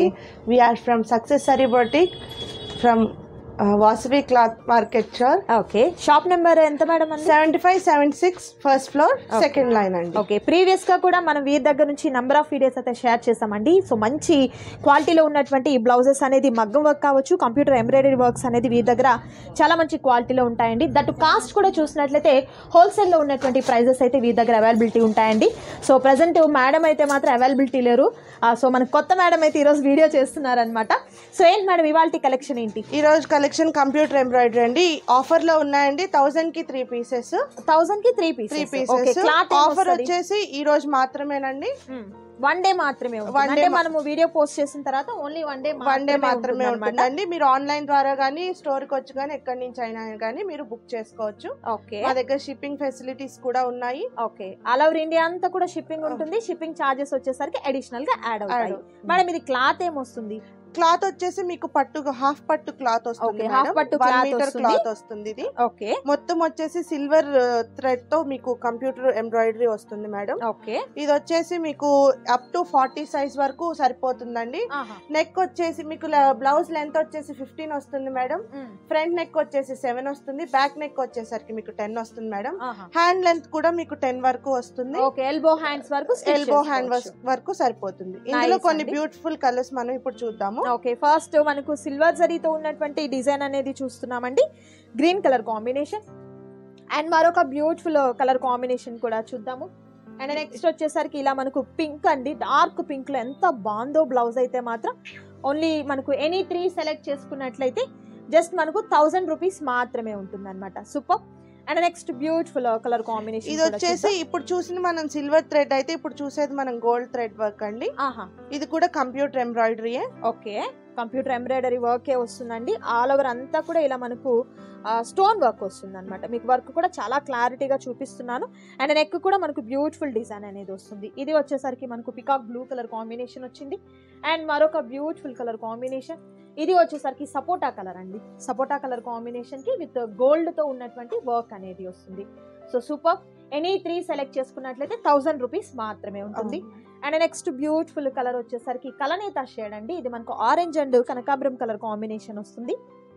We are from Success Sari Boutique from uh, Vasavi Cloth Market Shore. Okay shop number ఎంత madam అండి 75 76 first floor second line అండి okay previous గా కూడా మనం వీరి దగ్గర నుంచి నంబర్ ఆఫ్ వీడియోస్ అయితే షేర్ చేసామండి సో మంచి క్వాలిటీలో ఉన్నటువంటి ఈ బ్లౌజెస్ అనేది మగ్గం వర్క్ కావచ్చు కంప్యూటర్ ఎంబ్రాయిడరీ వర్క్స్ అనేది వీరి దగ్గర చాలా మంచి క్వాలిటీలో ఉంటాయండి దట్ కాస్ట్ కూడా చూసినట్లయితే హోల్సేల్లో ఉన్నటువంటి ప్రైజెస్ అయితే వీరి దగ్గర అవైలబిలిటీ ఉంటాయండి సో ప్రజెంట్ మేడం అయితే మాత్రం అవైలబిలిటీ లేరు ఆ, సో మన కొత్త మేడం అయితే ఈరోజు వీడియో చేస్తున్నారనమాట సో ఏంటి మేడం ఇవాళ కలెక్షన్ ఏంటి ఈ రోజు కలెక్షన్ కంప్యూటర్ ఎంబ్రాయిడరీ అండి ఆఫర్ లో ఉన్నాయండి థౌసండ్ కి త్రీ పీసెస్ థౌసండ్ కి three three pieces okay pieces cloth offer వచ్చేసి ఈ రోజు మాత్రమేనండి వన్ డే మాత్రమే ఉంటుంది. One day అంటే మా- మనము వీడియో పోస్ట్ చేసిన తర్వాత only one day one day మాత్రమే ఉంటుందండి మీరు ఆన్లైన్ ద్వారా కానీ స్టోర్ కి వచ్చి కానీ ఎక్కడి నుంచి అయినా కానీ మీరు బుక్ చేసుకోవచ్చు ఓకే మా దగ్గర షిప్పింగ్ ఫెసిలిటీస్ కూడా ఉన్నాయి ఓకే ఆల్ ఓవర్ ఇండియా అంతా కూడా షిప్పింగ్ ఉంటుంది షిప్పింగ్ చార్జెస్ వచ్చేసరికి అడిషనల్ గా యాడ్ అవుతాయి Add. మేడం ఇది క్లాత్ ఏమొస్తుంది క్లాత్ వచ్చేసి మీకు పట్టు హాఫ్ పట్టు క్లాత్ వస్తుంది Okay, half పట్టు cloth మీటర్ వస్తుంది. క్లాత్ వస్తుంది ఇది ఓకే మొత్తం వచ్చేసి సిల్వర్ థ్రెడ్ తో మీకు కంప్యూటర్ ఎంబ్రాయిడరీ వస్తుంది మేడం ఓకే ఇది వచ్చేసి మీకు అప్ టు ఫార్టీ సైజ్ వరకు సరిపోతుందండి నెక్ వచ్చేసి మీకు బ్లౌజ్ లెంత్ వచ్చేసి ఫిఫ్టీన్ వస్తుంది మేడం ఫ్రంట్ నెక్ వచ్చేసి సెవెన్ వస్తుంది బ్యాక్ నెక్ వచ్చేసరికి మీకు టెన్ వస్తుంది మేడం హ్యాండ్ లెంత్ కూడా మీకు టెన్ వరకు వస్తుంది ఓకే ఎల్బో హ్యాండ్స్ వరకు ఎల్బో హ్యాండ్ వరకు సరిపోతుంది ఇందులో Nice కొన్ని అండి. బ్యూటిఫుల్ కలర్స్ మనం ఇప్పుడు చూద్దాము ఓకే ఫస్ట్ మనకు సిల్వర్ జరీతో ఉన్నటువంటి డిజైన్ అనేది చూస్తున్నామండి గ్రీన్ కలర్ కాంబినేషన్ అండ్ మరొక బ్యూటిఫుల్ కలర్ కాంబినేషన్ కూడా చూద్దాము అండ్ నెక్స్ట్ వచ్చేసరికి ఇలా మనకు పింక్ అండి డార్క్ పింక్ లో ఎంత బాగుందో బ్లౌజ్ అయితే మాత్రం ఓన్లీ మనకు ఎనీ త్రీ సెలెక్ట్ చేసుకున్నట్లయితే జస్ట్ మనకు థౌజండ్ రూపీస్ మాత్రమే ఉంటుంది అనమాట super and next beautiful colour combination ఇది వచ్చేసి ఇప్పుడు చూసిన మనం సిల్వర్ థ్రెడ్ అయితే ఇప్పుడు చూసేది మనం గోల్డ్ థ్రెడ్ వర్క్ అండి ఆహా ఇది కూడా కంప్యూటర్ ఎంబ్రాయిడరీయే ఓకే కంప్యూటర్ ఎంబ్రాయిడరీ వర్కే వస్తుందండి ఆల్ ఓవర్ అంతా కూడా ఇలా మనకు స్టోన్ వర్క్ వస్తుంది అనమాట మీకు వర్క్ కూడా చాలా క్లారిటీగా చూపిస్తున్నాను అండ్ నెక్ కూడా మనకు బ్యూటిఫుల్ డిజైన్ అనేది వస్తుంది ఇది వచ్చేసరికి మనకు పికాక్ బ్లూ కలర్ కాంబినేషన్ వచ్చింది అండ్ మరొక బ్యూటిఫుల్ కలర్ కాంబినేషన్ ఇది వచ్చేసరికి సపోటా కలర్ అండి సపోటా కలర్ కాంబినేషన్ కి విత్ గోల్డ్ తో ఉన్నటువంటి వర్క్ అనేది వస్తుంది so super any three select చేసుకున్నట్లయితే థౌసండ్ రూపీస్ మాత్రమే ఉంటుంది అండ్ నెక్స్ట్ బ్యూటిఫుల్ కలర్ వచ్చేసరికి కలనేత షేడ్ అండి ఇది మనకు ఆరెంజ్ అండ్ కనకాంబరం కలర్ కాంబినేషన్ వస్తుంది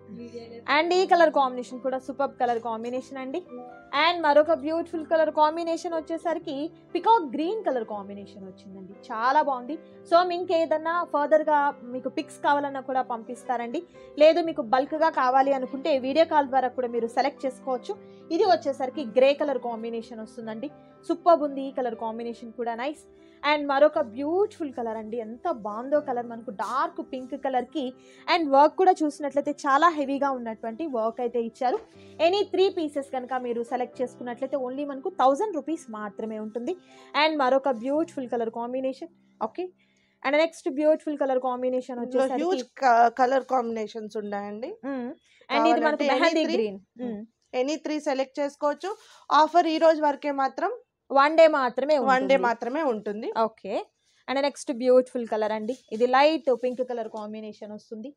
అండ్ ఈ కలర్ కాంబినేషన్ కూడా సూపర్ కలర్ కాంబినేషన్ అండి అండ్ మరొక బ్యూటిఫుల్ కలర్ కాంబినేషన్ వచ్చేసరికి పికాక్ గ్రీన్ కలర్ కాంబినేషన్ వచ్చిందండి చాలా బాగుంది సో మీకు ఏదన్నా ఫర్దర్ గా మీకు పిక్స్ కావాలన్నా కూడా పంపిస్తారండి లేదు మీకు బల్క్ గా కావాలి అనుకుంటే వీడియో కాల్ ద్వారా కూడా మీరు సెలెక్ట్ చేసుకోవచ్చు ఇది వచ్చేసరికి గ్రే కలర్ కాంబినేషన్ వస్తుందండి సూపర్ ఉంది ఈ కలర్ కాంబినేషన్ కూడా నైస్ అండ్ మరొక బ్యూటిఫుల్ కలర్ అండి ఎంత బాగుందో కలర్ మనకు డార్క్ పింక్ కలర్ కి అండ్ వర్క్ కూడా చూసినట్లయితే చాలా హెవీగా ఉన్నటువంటి వర్క్ అయితే ఇచ్చారు ఎనీ త్రీ పీసెస్ కనుక మీరు సెలెక్ట్ చేసుకున్నట్లయితే ఓన్లీ మనకు థౌజండ్ రూపీస్ మాత్రమే ఉంటుంది అండ్ మరొక beautiful colour combination okay and next beautiful colour combination huge వచ్చేసరికి కలర్ కాంబినేషన్స్ ఉన్నాయండి అండ్ ఇది మనకు కావాలంటే any mehndi three? Green any three select చేసుకోవచ్చు ఆఫర్ ఈ రోజు వరకే మాత్రం వన్ డే మాత్రమే వన్ డే ఉంటుంది. మాత్రమే ఉంటుంది okay and next beautiful colour అండి ఇది లైట్ పింక్ కలర్ కాంబినేషన్ వస్తుంది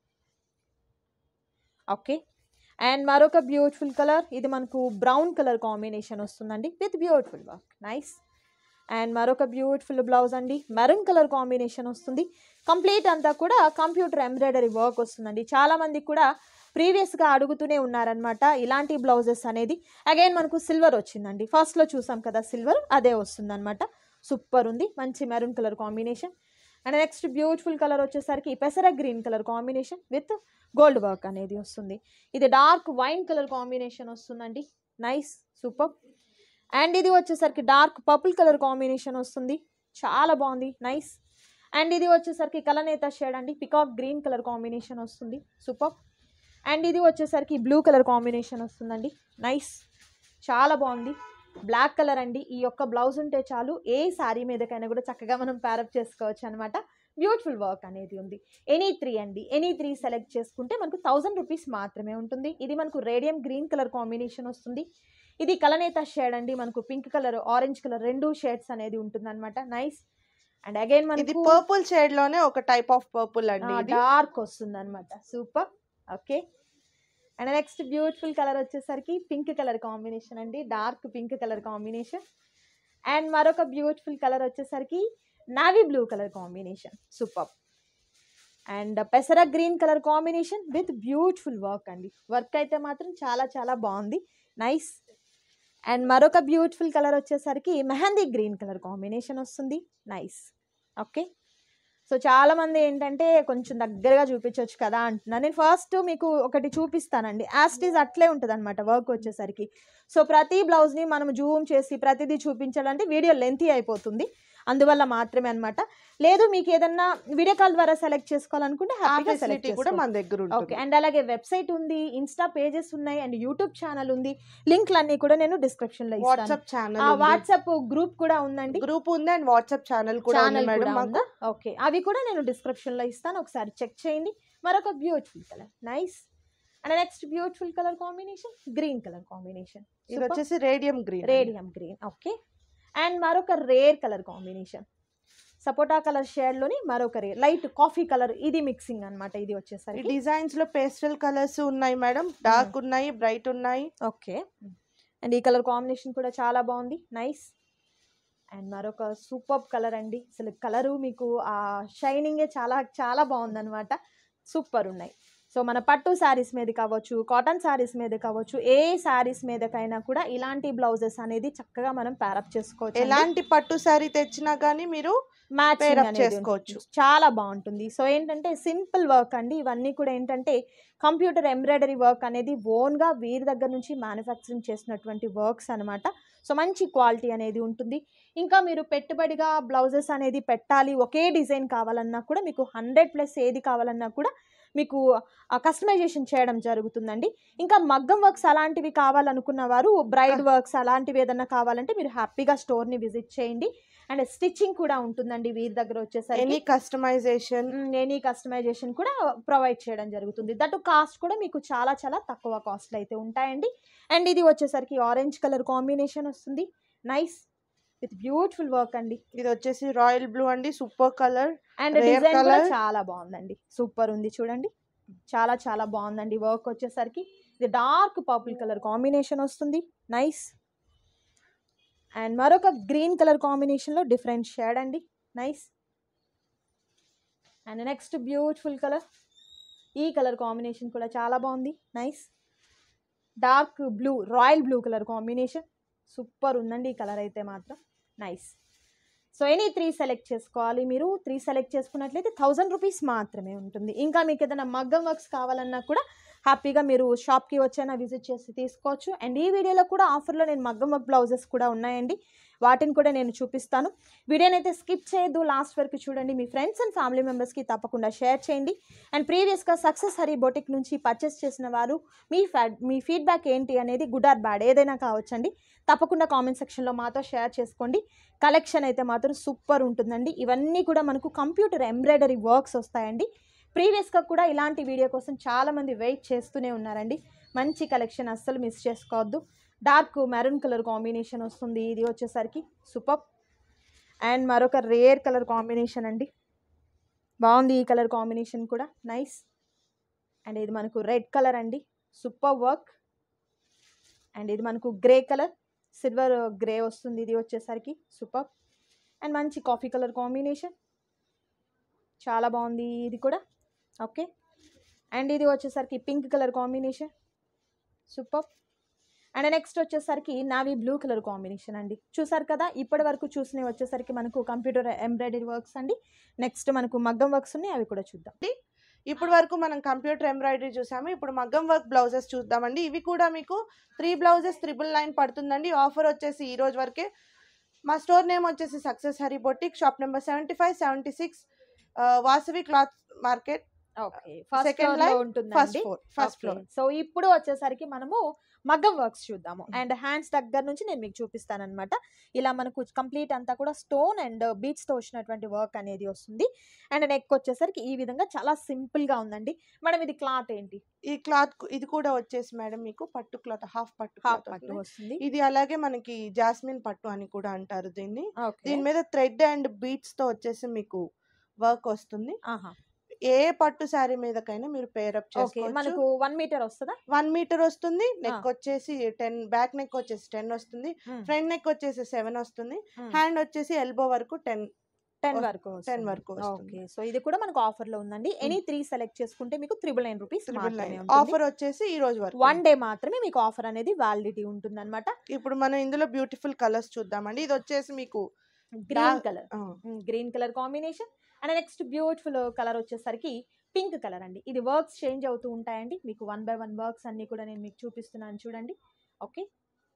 ఓకే అండ్ మరొక బ్యూటిఫుల్ కలర్ ఇది మనకు బ్రౌన్ కలర్ కాంబినేషన్ వస్తుందండి with beautiful work nice and మరొక బ్యూటిఫుల్ బ్లౌజ్ అండి మెరూన్ కలర్ కాంబినేషన్ వస్తుంది కంప్లీట్ అంతా కూడా కంప్యూటర్ ఎంబ్రాయిడరీ వర్క్ వస్తుందండి చాలా మందికి కూడా ప్రీవియస్గా అడుగుతూనే ఉన్నారనమాట ఇలాంటి బ్లౌజెస్ అనేది అగైన్ మనకు సిల్వర్ వచ్చిందండి ఫస్ట్లో చూసాం కదా సిల్వర్ అదే వస్తుందన్నమాట సూపర్ ఉంది మంచి maroon colour combination and next beautiful colour వచ్చేసరికి పెసర green colour combination with gold work అనేది వస్తుంది ఇది డార్క్ వైన్ కలర్ కాంబినేషన్ వస్తుందండి నైస్ సూపర్ అండ్ ఇది వచ్చేసరికి డార్క్ పర్పుల్ కలర్ కాంబినేషన్ వస్తుంది చాలా బాగుంది నైస్ అండ్ ఇది వచ్చేసరికి కలనేత షేడ్ అండి పికాక్ గ్రీన్ కలర్ కాంబినేషన్ వస్తుంది సూపర్ అండ్ ఇది వచ్చేసరికి బ్లూ కలర్ కాంబినేషన్ వస్తుందండి నైస్ చాలా బాగుంది బ్లాక్ కలర్ అండి ఈ యొక్క బ్లౌజ్ ఉంటే చాలు ఏ శారీ మీదకైనా కూడా చక్కగా మనం ప్యారప్ చేసుకోవచ్చు అనమాట బ్యూటిఫుల్ వర్క్ అనేది ఉంది ఎనీ త్రీ అండి ఎనీ త్రీ సెలెక్ట్ చేసుకుంటే మనకు థౌజండ్ రూపీస్ మాత్రమే ఉంటుంది ఇది మనకు రేడియం గ్రీన్ కలర్ కాంబినేషన్ వస్తుంది ఇది కలనేత షేడ్ అండి మనకు పింక్ కలర్ ఆరెంజ్ కలర్ రెండు షేడ్స్ అనేది ఉంటుంది అనమాట నైస్ అండ్ అగైన్ ఇది మనకి పర్పుల్ షేడ్ లోనే ఒక టైప్ ఆఫ్ పర్పుల్ అండి ఇది డార్క్ వస్తుంది అనమాట super okay and next beautiful colour వచ్చేసరికి పింక్ కలర్ కాంబినేషన్ అండి dark pink colour combination and మరొక బ్యూటిఫుల్ కలర్ వచ్చేసరికి navy blue colour combination super and పెసర green colour combination with beautiful work అండి వర్క్ అయితే మాత్రం చాలా చాలా బాగుంది నైస్ అండ్ మరొక బ్యూటిఫుల్ కలర్ వచ్చేసరికి మెహందీ గ్రీన్ కలర్ కాంబినేషన్ వస్తుంది నైస్ ఓకే సో చాలా మంది ఏంటంటే కొంచెం దగ్గరగా చూపించవచ్చు కదా అంటున్నారు నేను ఫస్ట్ మీకు ఒకటి చూపిస్తానండి యాస్టీజ్ అట్లే ఉంటుంది అనమాట వర్క్ వచ్చేసరికి సో ప్రతి బ్లౌజ్ని మనం జూమ్ చేసి ప్రతిదీ చూపించాలంటే వీడియో లెంతీ అయిపోతుంది అందువల్ల మాత్రమే అన్నమాట లేదు మీకు ఏదన్నా వీడియో కాల్ ద్వారా సెలెక్ట్ చేసుకోవాలనుకుంటే ఆ హ్యాపీగా సెలెక్ట్ ఫెసిలిటీ కూడా మన దగ్గర ఓకే ఉంటుంది అండ్ అలాగే వెబ్సైట్ ఉంది ఇన్స్టా పేజెస్ ఉన్నాయి అండ్ యూట్యూబ్ ఛానల్ ఉంది లింక్లు అన్ని కూడా నేను డిస్క్రిప్షన్ లో ఇస్తాను వాట్సాప్ ఆ ఛానల్ వాట్సాప్ గ్రూప్ కూడా ఉందండి గ్రూప్ ఉంది అండ్ వాట్సాప్ ఛానల్ కూడా ఉంది ఛానల్ మేడం కూడా మాకు ఉందా ఓకే అవి కూడా నేను డిస్క్రిప్షన్ లో ఇస్తాను ఒకసారి చెక్ చేయండి మరొక beautiful colour nice and next beautiful colour combination green colour combination ఇది వచ్చేసి radium green radium green okay and మరొక రేర్ కలర్ కాంబినేషన్ సపోటా కలర్ షేడ్ లోని మరొక రేర్ లైట్ కాఫీ కలర్ ఇది మిక్సింగ్ అన్నమాట ఇది ఈ వచ్చేసరికి డిజైన్స్ లో పేస్టల్ కలర్స్ ఉన్నాయి మేడం డార్క్ ఉన్నాయి బ్రైట్ ఉన్నాయి ఓకే అండ్ ఈ కలర్ కాంబినేషన్ కూడా చాలా బాగుంది నైస్ అండ్ మరొక సూపర్ కలర్ అండి అసలు కలరు మీకు ఆ షైనింగే చాలా చాలా బాగుందన్నమాట సూపర్ ఉన్నాయి సో మన పట్టు శారీస్ మీద కావచ్చు కాటన్ శారీస్ మీద కావచ్చు ఏ శారీస్ మీదకైనా కూడా ఇలాంటి బ్లౌజెస్ అనేది చక్కగా మనం ప్యారప్ చేసుకోవచ్చు అండి. ఎలాంటి పట్టు శారీ తెచ్చినా గానీ మీరు మ్యాచింగ్ Pair up అనేది చేసుకోవచ్చు. ఉంటుంది. చాలా బాగుంటుంది సో ఏంటంటే సింపుల్ వర్క్ అండి ఇవన్నీ కూడా ఏంటంటే కంప్యూటర్ ఎంబ్రాయిడరీ వర్క్ అనేది ఓన్గా వీరి దగ్గర నుంచి మ్యానుఫ్యాక్చరింగ్ చేసినటువంటి వర్క్స్ అన్నమాట సో మంచి క్వాలిటీ అనేది ఉంటుంది ఇంకా మీరు పెట్టుబడిగా బ్లౌజెస్ అనేది పెట్టాలి ఒకే డిజైన్ కావాలన్నా కూడా మీకు హండ్రెడ్ ప్లస్ ఏది కావాలన్నా కూడా మీకు కస్టమైజేషన్ చేయడం జరుగుతుందండి ఇంకా మగ్గం వర్క్స్ అలాంటివి కావాలనుకున్న వారు బ్రైడ్ వర్క్స్ అలాంటివి ఏదన్నా కావాలంటే మీరు హ్యాపీగా స్టోర్ని విజిట్ చేయండి అండ్ స్టిచ్చింగ్ కూడా ఉంటుందండి వీరి దగ్గర ఎనీ వచ్చేసరికి కస్టమైజేషన్ ఎనీ కస్టమైజేషన్ కూడా ప్రొవైడ్ చేయడం జరుగుతుంది దట్ కాస్ట్ కూడా మీకు చాలా చాలా తక్కువ కాస్ట్లు అయితే ఉంటాయండి అండ్ ఇది వచ్చేసరికి ఆరెంజ్ కలర్ కాంబినేషన్ వస్తుంది నైస్ విత్ బ్యూటిఫుల్ వర్క్ అండి ఇది వచ్చేసి రాయల్ బ్లూ అండి super colour and Rare design కూడా colour. చాలా బాగుందండి సూపర్ ఉంది చూడండి చాలా చాలా బాగుందండి వర్క్ వచ్చేసరికి ఇది డార్క్ పర్పుల్ కలర్ కాంబినేషన్ వస్తుంది నైస్ అండ్ మరొక గ్రీన్ కలర్ కాంబినేషన్లో డిఫరెంట్ షేడ్ అండి nice and next beautiful colour ఈ కలర్ కాంబినేషన్ కూడా చాలా బాగుంది nice dark blue royal blue colour combination super ఉందండి ఈ కలర్ అయితే మాత్రం nice so any three select చేసుకోవాలి మీరు త్రీ సెలెక్ట్ చేసుకున్నట్లయితే థౌజండ్ రూపీస్ మాత్రమే ఉంటుంది ఇంకా మీకు ఏదైనా మగ్గం వర్క్స్ కావాలన్నా కూడా హ్యాపీగా మీరు షాప్కి వచ్చైనా విజిట్ చేసి తీసుకోవచ్చు అండ్ ఈ వీడియోలో కూడా ఆఫర్లో నేను మగ్గం వర్క్ బ్లౌజెస్ కూడా ఉన్నాయండి వాటిని కూడా నేను చూపిస్తాను వీడియోని అయితే స్కిప్ చేయొద్దు లాస్ట్ వరకు చూడండి మీ ఫ్రెండ్స్ అండ్ ఫ్యామిలీ మెంబర్స్కి తప్పకుండా షేర్ చేయండి అండ్ ప్రీవియస్గా సక్సెస్ హరీ బొటిక్ నుంచి పర్చేస్ చేసిన వారు మీ ఫ్యా మీ ఫీడ్బ్యాక్ ఏంటి అనేది గుడ్ ఆర్ బ్యాడ్ ఏదైనా కావచ్చండి తప్పకుండా కామెంట్ సెక్షన్లో మాతో షేర్ చేసుకోండి కలెక్షన్ అయితే మాత్రం సూపర్ ఉంటుందండి ఇవన్నీ కూడా మనకు కంప్యూటర్ ఎంబ్రాయిడరీ వర్క్స్ వస్తాయండి ప్రీవియస్గా కూడా ఇలాంటి వీడియో కోసం చాలామంది వెయిట్ చేస్తూనే ఉన్నారండి మంచి కలెక్షన్ అస్సలు మిస్ చేసుకోవద్దు డార్క్ మెరూన్ కలర్ కాంబినేషన్ వస్తుంది ఇది వచ్చేసరికి సూపర్ అండ్ మరొక రేర్ కలర్ కాంబినేషన్ అండి బాగుంది ఈ కలర్ కాంబినేషన్ కూడా నైస్ అండ్ ఇది మనకు రెడ్ కలర్ అండి సూపర్ వర్క్ అండ్ ఇది మనకు గ్రే కలర్ సిల్వర్ గ్రే వస్తుంది ఇది వచ్చేసరికి సూపర్ అండ్ మంచి కాఫీ కలర్ కాంబినేషన్ చాలా బాగుంది ఇది కూడా ఓకే అండ్ ఇది వచ్చేసరికి pink colour combination super and next వచ్చేసరికి నావీ బ్లూ కలర్ కాంబినేషన్ అండి చూసారు కదా ఇప్పటి వరకు చూసినవి వచ్చేసరికి మనకు కంప్యూటర్ ఎంబ్రాయిడరీ వర్క్స్ అండి నెక్స్ట్ మనకు మగ్గం వర్క్స్ ఉన్నాయి అవి కూడా చూద్దాం ఇప్పుడు వరకు మనం కంప్యూటర్ ఎంబ్రాయిడరీ చూసాము ఇప్పుడు మగ్గం వర్క్ బ్లౌజెస్ చూద్దామండి ఇవి కూడా మీకు త్రీ బ్లౌజెస్ త్రిబుల్ నైన్ పడుతుందండి ఆఫర్ వచ్చేసి ఈ రోజు వరకే మా స్టోర్ నేమ్ వచ్చేసి success Hari boutique shop number seventy five seventy six Vasavi cloth market okay first Second floor లో line, ఫస్ట్ ఉంటుందండి floor first okay. Floor so ఇప్పుడు వచ్చేసరికి మనము మగ్గం వర్క్స్ చూద్దాము అండ్ హ్యాండ్స్ దగ్గర నుంచి నేను మీకు చూపిస్తాను అనమాట ఇలా మనకు కంప్లీట్ అంతా కూడా స్టోన్ అండ్ బీచ్ తో వచ్చినటువంటి వర్క్ అనేది వస్తుంది అండ్ నెక్ వచ్చేసరికి ఈ విధంగా చాలా సింపుల్ గా ఉందండి మేడం ఇది క్లాత్ ఏంటి ఈ క్లాత్ ఇది కూడా వచ్చేసి మేడం మీకు పట్టు క్లాత్ హాఫ్ పట్టు హాఫ్ cloth పట్టు వస్తుంది. వస్తుంది ఇది అలాగే మనకి జాస్మిన్ పట్టు అని కూడా అంటారు దీన్ని ఓకే దీని మీద థ్రెడ్ అండ్ బీట్స్ తో వచ్చేసి మీకు వర్క్ వస్తుంది ఆహా ఏ పట్టు శారీ మీదకైనా మీరు పేరప్ ఓకే చేసుకోవచ్చు మనకు వన్ మీటర్ వస్తుందా వన్ మీటర్ వస్తుంది నెక్ ఆ. వచ్చేసి టెన్ బ్యాక్ నెక్ వచ్చేసి టెన్ వస్తుంది మ్మ్. ఫ్రంట్ నెక్ వచ్చేసి సెవెన్ వస్తుంది మ్మ్. హ్యాండ్ వచ్చేసి ఎల్బో వరకు టెన్ టెన్ వస్- వరకు 10 వరకు వస్తుంది. ఓకే సో ఇది కూడా మనకు ఆఫర్ లో ఉందండి ఎనీ త్రీ సెలెక్ట్ చేసుకుంటే మీకు త్రిబుల్ నైన్ రూపీస్ ట్రిపుల్ మాత్రమే నైన్ ఉంటుంది ఆఫర్ వచ్చేసి ఈ రోజు వరకు వన్ డే మాత్రమే మీకు ఆఫర్ అనేది వ్యాలిడిటీ ఉంటుంది అనమాట ఇప్పుడు మనం ఇందులో బ్యూటిఫుల్ కలర్స్ చూద్దామండి ఇది వచ్చేసి మీకు గ్రీన్ డా- కలర్ ఆ, green colour combination and next beautiful colour వచ్చేసరికి పింక్ కలర్ అండి ఇది వర్క్స్ చేంజ్ అవుతూ ఉంటాయండి మీకు వన్ బై వన్ వర్క్స్ అన్ని కూడా నేను మీకు చూపిస్తున్నాను చూడండి ఓకే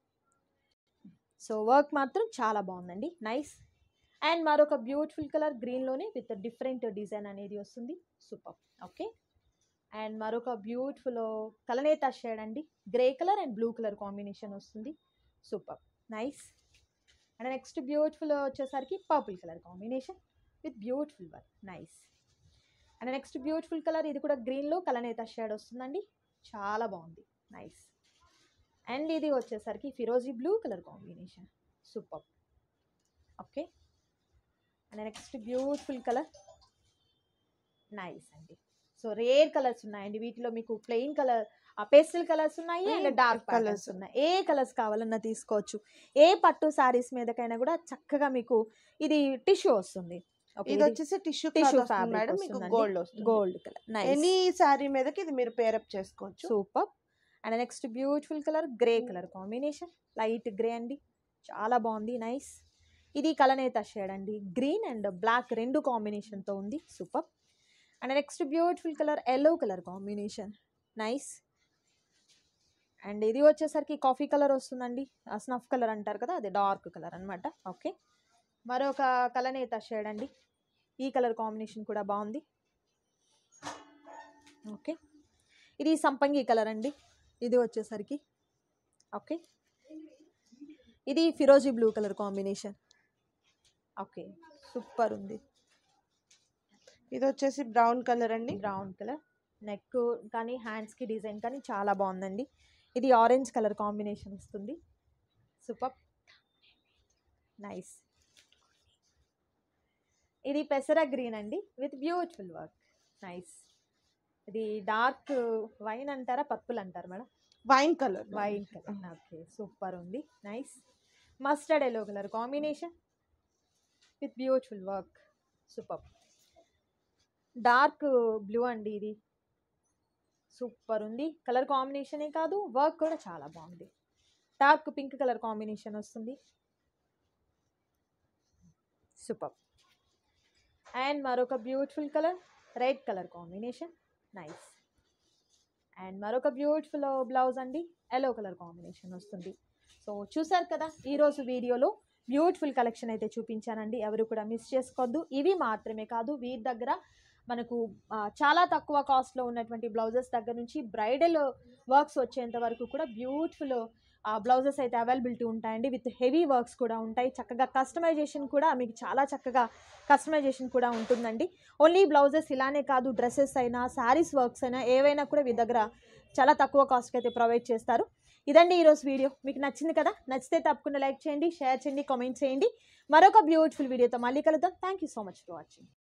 సో వర్క్ మాత్రం చాలా బాగుందండి నైస్ అండ్ మరొక బ్యూటిఫుల్ కలర్ గ్రీన్లోనే విత్ డిఫరెంట్ డిజైన్ అనేది వస్తుంది సూపర్ ఓకే అండ్ మరొక బ్యూటిఫుల్ కలనేత షేడ్ అండి grey colour and blue colour combination వస్తుంది super nice and next beautiful వచ్చేసరికి purple colour combination with beautiful work nice and next beautiful colour ఇది కూడా గ్రీన్లో కలనేత షేడ్ వస్తుందండి చాలా బాగుంది నైస్ అండ్ ఇది వచ్చేసరికి ఫిరోజీ blue colour combination super okay and next beautiful colour nice అండి సో రేర్ కలర్స్ ఉన్నాయండి వీటిలో మీకు ప్లెయిన్ కలర్ పేస్టల్ కలర్స్ ఉన్నాయి and Plain dark colours. Colours ఉన్నాయి ఏ కలర్స్ కావాలన్నా తీసుకోవచ్చు ఏ పట్టు సారీస్ మీదకైనా కూడా చక్కగా మీకు ఇది టిష్యూ వస్తుంది ఇది వచ్చేసి tissue Tissue cloth fabric madam మీకు వస్తుందండి. గోల్డ్ వస్తుంది గోల్డ్ కలర్ ఎనీ శారీ మీదకి ఇది మీరు పేరప్ చేసుకోవచ్చు super and next beautiful colour grey colour combination light grey అండి చాలా బాగుంది నైస్ ఇది కలనేత షేడ్ అండి గ్రీన్ అండ్ బ్లాక్ రెండు కాంబినేషన్తో ఉంది super and next beautiful colour yellow colour combination nice and ఇది వచ్చేసరికి కాఫీ కలర్ వస్తుందండి స్నఫ్ కలర్ అంటారు కదా అది డార్క్ కలర్ అన్నమాట ఓకే మరొక కలనేత షేడ్ అండి ఈ కలర్ కాంబినేషన్ కూడా బాగుంది ఓకే ఇది సంపంగి కలర్ అండి ఇది వచ్చేసరికి ఓకే ఇది ఫిరోజీ blue colour combination okay super ఉంది ఇది వచ్చేసి బ్రౌన్ కలర్ అండి బ్రౌన్ కలర్ నెక్ కానీ హ్యాండ్స్కి డిజైన్ కానీ చాలా బాగుందండి ఇది ఆరెంజ్ కలర్ కాంబినేషన్ వస్తుంది సూపర్ నైస్ ఇది పెసర గ్రీన్ అండి విత్ బ్యూటిఫుల్ వర్క్ నైస్ ఇది డార్క్ వైన్ అంటారా పర్పుల్ అంటారు madam wine colour wine colour okay super ఉంది nice mustard yellow colour combination with beautiful work super dark blue అండి ఇది సూపర్ ఉంది కలర్ కాంబినేషనే కాదు వర్క్ కూడా చాలా బాగుంది డార్క్ పింక్ కలర్ కాంబినేషన్ వస్తుంది సూపర్ అండ్ మరొక beautiful colour red colour combination nice and మరొక బ్యూటిఫుల్ బ్లౌజ్ అండి ఎల్లో కలర్ కాంబినేషన్ వస్తుంది సో చూసారు కదా ఈరోజు వీడియోలో బ్యూటిఫుల్ కలెక్షన్ అయితే చూపించానండి ఎవరు కూడా మిస్ చేసుకోవద్దు ఇవి మాత్రమే కాదు వీరి దగ్గర మనకు ఆ, చాలా తక్కువ కాస్ట్లో ఉన్నటువంటి బ్లౌజెస్ దగ్గర నుంచి బ్రైడల్ వర్క్స్ వచ్చేంత వరకు కూడా బ్యూటిఫుల్ బ్లౌజెస్ అయితే అవైలబిలిటీ ఉంటాయండి విత్ హెవీ వర్క్స్ కూడా ఉంటాయి చక్కగా కస్టమైజేషన్ కూడా మీకు చాలా చక్కగా కస్టమైజేషన్ కూడా ఉంటుందండి ఓన్లీ బ్లౌజెస్ ఇలానే కాదు డ్రెస్సెస్ అయినా శారీస్ వర్క్స్ అయినా ఏవైనా కూడా మీ దగ్గర చాలా తక్కువ కాస్ట్కి అయితే ప్రొవైడ్ చేస్తారు ఇదండి ఈరోజు వీడియో మీకు నచ్చింది కదా నచ్చితే తప్పకుండా లైక్ చేయండి షేర్ చేయండి కామెంట్ చేయండి మరొక బ్యూటిఫుల్ వీడియోతో మళ్ళీ కలుద్దాం thank you so much for watching